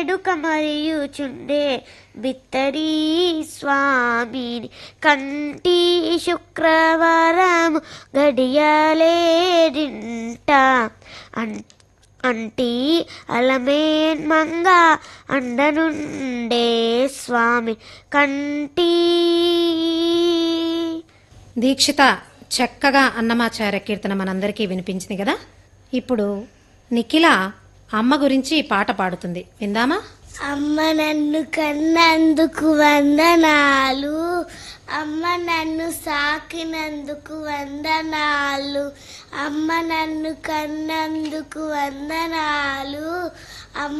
వేడుక మరియుచుండే బిత్తడి స్వామిని కంటి శుక్రవారం గడియలేడింట అన్ అంటి అలమేన్ మంగ అండనుండే స్వామి కంటి దీక్షిత చక్కగా అన్నమాచార్య కీర్తన మనందరికీ వినిపించింది కదా ఇప్పుడు నిఖిల అమ్మ గురించి పాట పాడుతుంది విందామా అమ్మ నన్ను కన్నందుకు వందనాలు అమ్మ నన్ను సాకినందుకు వందనాలు అమ్మ నన్ను కన్నందుకు వందనాలు అమ్మ